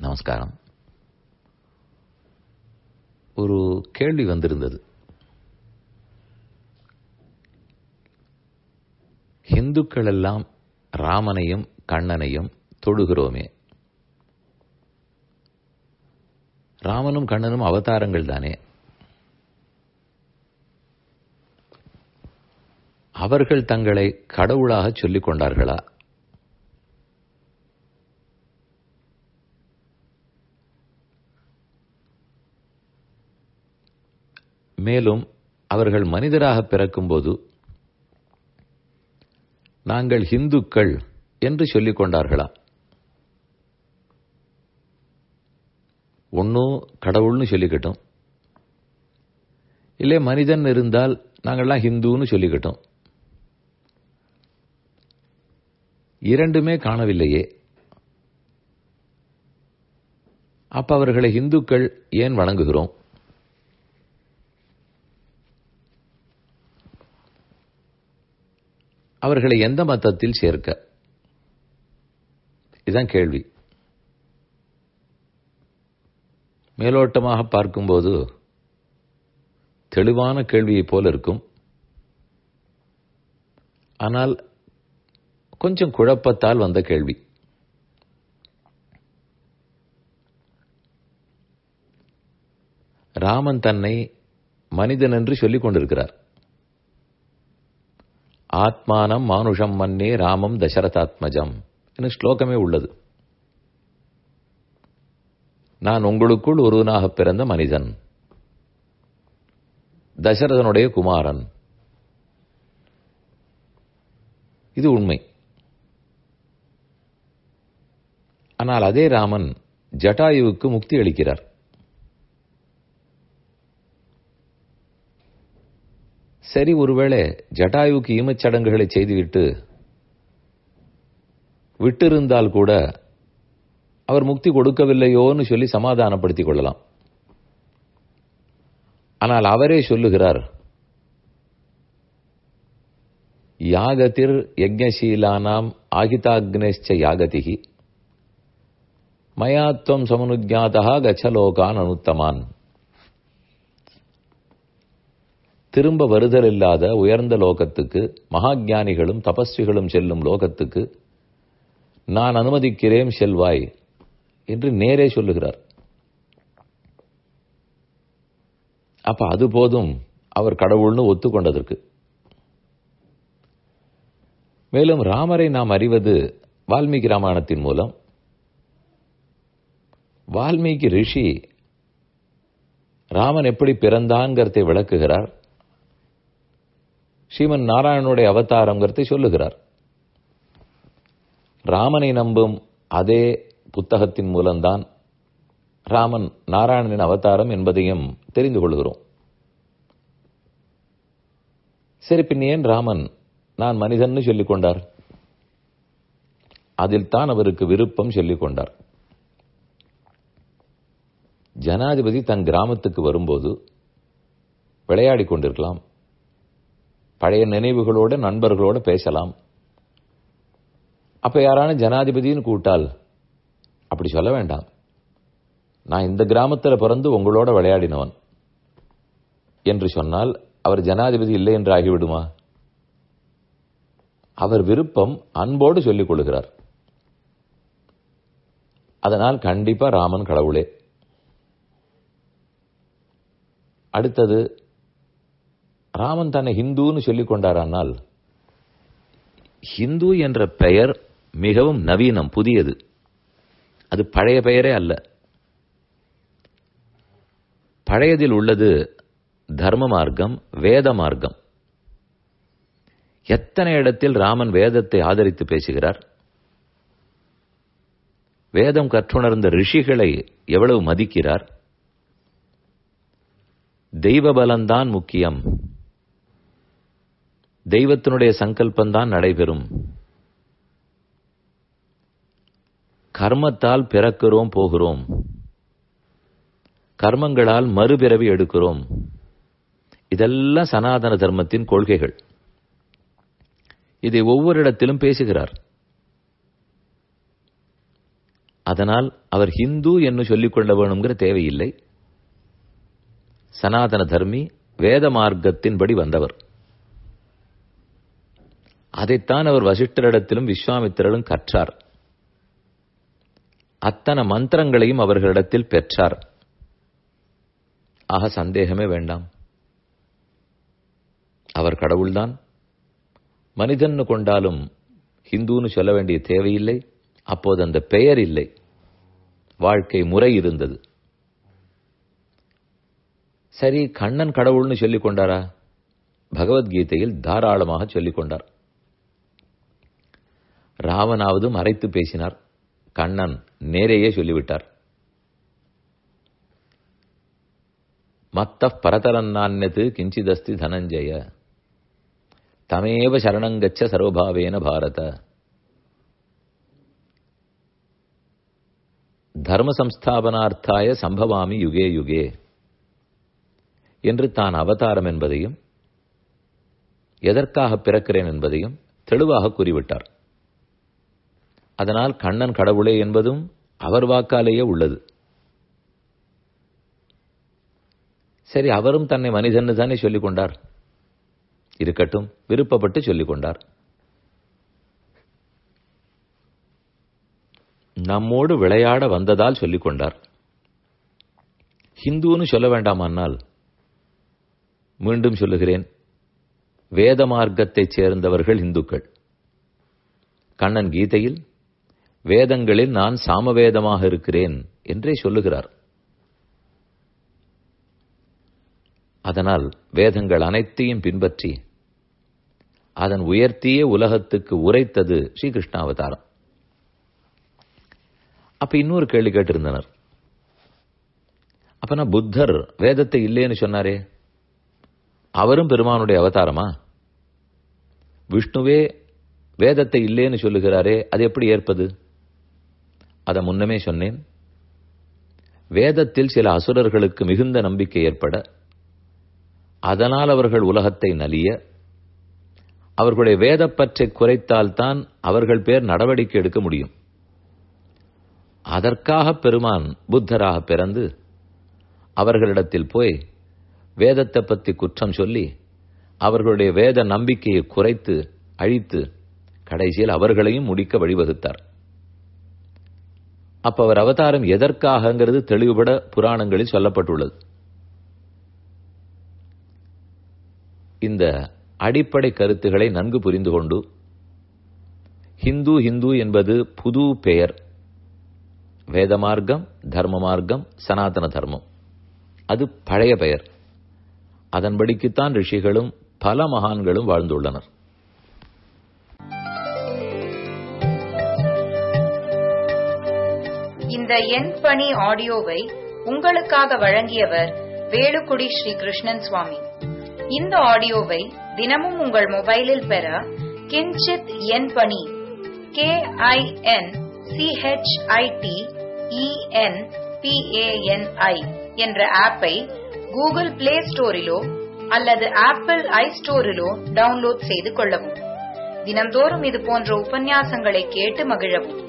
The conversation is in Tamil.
நமஸ்காரம் ஒரு கேள்வி வந்திருந்தது இந்துக்கள் எல்லாம் ராமனையும் கண்ணனையும் தொழுகிறோமே ராமனும் கண்ணனும் அவதாரங்கள் தானே அவர்கள் தங்களை கடவுளாக சொல்லிக் கொண்டார்களா மேலும் அவர்கள் மனிதராக பிறக்கும்போது நாங்கள் இந்துக்கள் என்று சொல்லிக் கொண்டார்களா ஒன்றும் கடவுள்னு சொல்லிக்கட்டும் இல்லை மனிதன் இருந்தால் நாங்கள்லாம் ஹிந்துன்னு சொல்லிக்கட்டும் இரண்டுமே காணவில்லையே அப்ப அவர்களை இந்துக்கள் ஏன் வணங்குகிறோம் அவர்களை எந்த மதத்தில் சேர்க்க இதுதான் கேள்வி மேலோட்டமாக பார்க்கும்போது தெளிவான கேள்வியைப் போல இருக்கும் ஆனால் கொஞ்சம் குழப்பத்தால் வந்த கேள்வி ராமன் தன்னை மனிதன் என்று சொல்லிக் கொண்டிருக்கிறார் ஆத்மானம் மானுஷம் மன்னே ராமம் தசரதாத்மஜம் என்று ஸ்லோகமே உள்ளது நான் உங்களுக்குள் ஒருவனாக பிறந்த மனிதன் தசரதனுடைய குமாரன் இது உண்மை ஆனால் அதே ராமன் ஜட்டாயுவுக்கு முக்தி அளிக்கிறார் சரி ஒருவேளை ஜட்டாயுவுக்கு ஈமச்சடங்குகளை செய்துவிட்டு விட்டிருந்தால் கூட அவர் முக்தி கொடுக்கவில்லையோன்னு சொல்லி சமாதானப்படுத்திக் கொள்ளலாம் ஆனால் அவரே சொல்லுகிறார் யாகதிர் யஜ்ஞசீலானாம் ஆகிதாக்னேச்ச யாகதிகி மயாத்வம் சமனுஜாதா கச்சலோகான் அனுத்தமான் திரும்ப வருதல் இல்லாத உயர்ந்த லோகத்துக்கு மகாஜானிகளும் தபஸ்விகளும் செல்லும் லோகத்துக்கு நான் அனுமதிக்கிறேன் செல்வாய் என்று நேரே சொல்லுகிறார் அப்ப அது போதும் அவர் கடவுள்னு ஒத்துக்கொண்டதற்கு மேலும் ராமரை நாம் அறிவது வால்மீகி ராமாயணத்தின் மூலம் வால்மீகி ரிஷி ராமன் எப்படி பிறந்தான்கிறதை விளக்குகிறார் ஸ்ரீமன் நாராயணனுடைய அவதாரங்கிறதை சொல்லுகிறார் ராமனை நம்பும் அதே புத்தகத்தின் மூலம்தான் ராமன் நாராயணனின் அவதாரம் என்பதையும் தெரிந்து கொள்கிறோம் சரி பின் ஏன் ராமன் நான் மனிதன் சொல்லிக் கொண்டார் அதில் தான் அவருக்கு விருப்பம் சொல்லிக் கொண்டார் ஜனாதிபதி தன் கிராமத்துக்கு வரும்போது விளையாடி கொண்டிருக்கலாம் பழைய நினைவுகளோட நண்பர்களோட பேசலாம் அப்ப யாரான ஜனாதிபதினு கூட்டால் அப்படி சொல்ல வேண்டாம் நான் இந்த கிராமத்தில் பிறந்து உங்களோட விளையாடினவன் என்று சொன்னால் அவர் ஜனாதிபதி இல்லை என்று ஆகிவிடுமா அவர் விருப்பம் அன்போடு சொல்லிக் கொள்கிறார் அதனால் கண்டிப்பா ராமன் கடவுளே அடுத்தது ராமன் தன்னை ஹிந்துன்னு சொல்லிக் கொண்டாரானால் ஹிந்து என்ற பெயர் மிகவும் நவீனம் புதியது அது பழைய பெயரே அல்ல பழையதில் உள்ளது தர்ம மார்க்கம் வேத மார்க்கம் எத்தனை இடத்தில் ராமன் வேதத்தை ஆதரித்து பேசுகிறார் வேதம் கற்றுணர்ந்த ரிஷிகளை எவ்வளவு மதிக்கிறார் தெய்வ பலம்தான் முக்கியம் தெய்வத்தினுடைய சங்கல்பந்தான் நடைபெறும் கர்மத்தால் பிறக்கிறோம் போகிறோம் கர்மங்களால் மறுபிறவி எடுக்கிறோம் இதெல்லாம் சனாதன தர்மத்தின் கொள்கைகள் இதை ஒவ்வொரு இடத்திலும் பேசுகிறார் அதனால் அவர் ஹிந்து என்று சொல்லிக் கொள்ள வேணுங்கிற தேவையில்லை சனாதன தர்மி வேத மார்க்கத்தின்படி வந்தவர் அதைத்தான் அவர் வசிஷ்டரிடத்திலும் விஸ்வாமித்திரரும் கற்றார் அத்தனை மந்திரங்களையும் அவர்களிடத்தில் பெற்றார் ஆக சந்தேகமே வேண்டாம் அவர் கடவுள்தான் மனிதன் கொண்டாலும் ஹிந்துன்னு சொல்ல வேண்டிய தேவையில்லை அப்போது அந்த பெயர் இல்லை வாழ்க்கை முறை இருந்தது சரி கண்ணன் கடவுள்னு சொல்லிக் கொண்டாரா பகவத்கீதையில் தாராளமாக சொல்லிக் கொண்டார் ராவனாவது மறைத்து பேசினார் கண்ணன் நேரையே சொல்லிவிட்டார் மத்த பரதரன்னான்யது கிஞ்சிதஸ்தி தனஞ்சய தமேவ சரணங்கச்ச சர்வபாவேன பாரத தர்ம சம்ஸ்தாபனார்த்தாய சம்பவாமி யுகே யுகே என்று தான் அவதாரம் என்பதையும் எதற்காக பிறக்கிறேன் என்பதையும் தெளிவாக கூறிவிட்டார் அதனால் கண்ணன் கடவுளே என்பதும் அவர் வாக்காலேயே உள்ளது சரி அவரும் தன்னை மனிதன்னு தானே சொல்லிக் கொண்டார் இருக்கட்டும் விருப்பப்பட்டு சொல்லிக் கொண்டார் நம்மோடு விளையாட வந்ததால் சொல்லிக் கொண்டார் ஹிந்துன்னு சொல்ல வேண்டாமானால் மீண்டும் சொல்லுகிறேன் வேத மார்க்கத்தைச் சேர்ந்தவர்கள் இந்துக்கள் கண்ணன் கீதையில் வேதங்களில் நான் சாமவேதமாக இருக்கிறேன் என்றே சொல்லுகிறார் அதனால் வேதங்கள் அனைத்தையும் பின்பற்றி அதன் உயர்த்திய உலகத்துக்கு உரைத்தது ஸ்ரீகிருஷ்ணாவதாரம் அப்ப இன்னொரு கேள்வி கேட்டிருந்தனர் அப்பனா புத்தர் வேதத்தை இல்லேன்னு சொன்னாரே அவரும் பெருமானுடைய அவதாரமா விஷ்ணுவே வேதத்தை இல்லேன்னு சொல்லுகிறாரே அது எப்படி ஏற்பது அதை முன்னமே சொன்னேன் வேதத்தில் சில அசுரர்களுக்கு மிகுந்த நம்பிக்கை ஏற்பட அதனால் அவர்கள் உலகத்தை நலிய அவர்களுடைய வேதப்பற்றை குறைத்தால்தான் அவர்கள் பேர் நடவடிக்கை எடுக்க முடியும் அதற்காக பெருமான் புத்தராக பிறந்து அவர்களிடத்தில் போய் வேதத்தை பற்றி குற்றம் சொல்லி அவர்களுடைய வேத நம்பிக்கையை குறைத்து அழித்து கடைசியில் அவர்களையும் முடிக்க வழிவகுத்தார் அப்ப அவர் அவதாரம் எதற்காகங்கிறது தெளிவுபட புராணங்களில் சொல்லப்பட்டுள்ளது இந்த அடிப்படை கருத்துக்களை நன்கு புரிந்து கொண்டு ஹிந்து ஹிந்து என்பது புது பெயர் வேத மார்க்கம் தர்ம மார்க்கம் சனாதன தர்மம் அது பழைய பெயர் அதன்படிக்குத்தான் ரிஷிகளும் பல மகான்களும் வாழ்ந்துள்ளனர் இந்த எண் பணி ஆடியோவை உங்களுக்காக வழங்கியவர் வேலுக்குடி ஸ்ரீ கிருஷ்ணன் சுவாமி இந்த ஆடியோவை தினமும் உங்கள் மொபைலில் பெற கிஞ்சித் எண் பணி கே ஐ என் சிஹெச்ஐடி இஎன் பிஏஎன்ஐ என்ற ஆப்பை கூகுள் பிளே ஸ்டோரிலோ அல்லது ஆப்பிள் ஐ ஸ்டோரிலோ டவுன்லோட் செய்து கொள்ளவும் தினம்தோறும் இது போன்ற உபன்யாசங்களை கேட்டு மகிழவும்